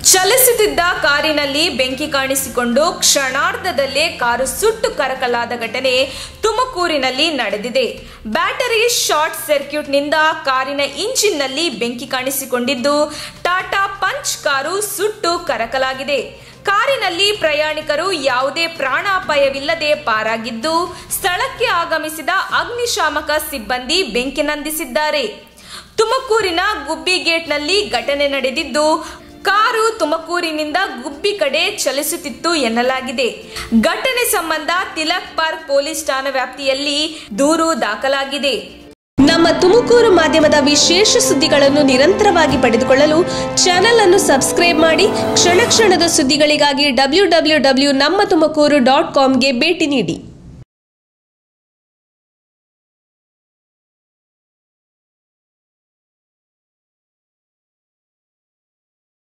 ಚಲಿಸುತ್ತಿದ್ದ ಕಾರಿನಲ್ಲಿ ಬೆಂಕಿ ಕಾಣಿಸಿಕೊಂಡು ಕ್ಷಣಾರ್ಧದಲ್ಲೇ ಕಾರು ಸುಟ್ಟು ಕರಕಲಾದ ಘಟನೆ ತುಮಕೂರಿನಲ್ಲಿ ನಡೆದಿದೆ ಬ್ಯಾಟರಿ ಶಾರ್ಟ್ ಸರ್ಕ್ಯೂಟ್ನಿಂದ ಕಾರಿನ ಇಂಜಿನ್ನಲ್ಲಿ ಬೆಂಕಿ ಕಾಣಿಸಿಕೊಂಡಿದ್ದು ಟಾಟಾ ಪಂಚ್ ಕಾರು ಸುಟ್ಟು ಕರಕಲಾಗಿದೆ ಕಾರಿನಲ್ಲಿ ಪ್ರಯಾಣಿಕರು ಯಾವುದೇ ಪ್ರಾಣಾಪಾಯವಿಲ್ಲದೆ ಪಾರಾಗಿದ್ದು ಸ್ಥಳಕ್ಕೆ ಆಗಮಿಸಿದ ಅಗ್ನಿಶಾಮಕ ಸಿಬ್ಬಂದಿ ಬೆಂಕಿ ನಂದಿಸಿದ್ದಾರೆ ತುಮಕೂರಿನ ಗುಬ್ಬಿ ಗೇಟ್ನಲ್ಲಿ ಘಟನೆ ನಡೆದಿದ್ದು ಕಾರು ತುಮಕೂರಿನಿಂದ ಗುಬ್ಬಿ ಕಡೆ ಚಲಿಸುತ್ತಿತ್ತು ಎನ್ನಲಾಗಿದೆ ಘಟನೆ ಸಂಬಂಧ ತಿಲಕ್ ಪಾರ್ಕ್ ಪೊಲೀಸ್ ಠಾಣಾ ವ್ಯಾಪ್ತಿಯಲ್ಲಿ ದೂರು ದಾಖಲಾಗಿದೆ ನಮ್ಮ ತುಮಕೂರು ಮಾಧ್ಯಮದ ವಿಶೇಷ ಸುದ್ದಿಗಳನ್ನು ನಿರಂತರವಾಗಿ ಪಡೆದುಕೊಳ್ಳಲು ಚಾನೆಲ್ ಅನ್ನು ಸಬ್ಸ್ಕ್ರೈಬ್ ಮಾಡಿ ಕ್ಷಣ ಕ್ಷಣದ ಸುದ್ದಿಗಳಿಗಾಗಿ ಡಬ್ಲ್ಯೂ ಡಬ್ಲ್ಯೂ ಡಬ್ಲ್ಯೂ ನಮ್ಮ ತುಮಕೂರು ಡಾಟ್ ಕಾಮ್ಗೆ ಭೇಟಿ ನೀಡಿ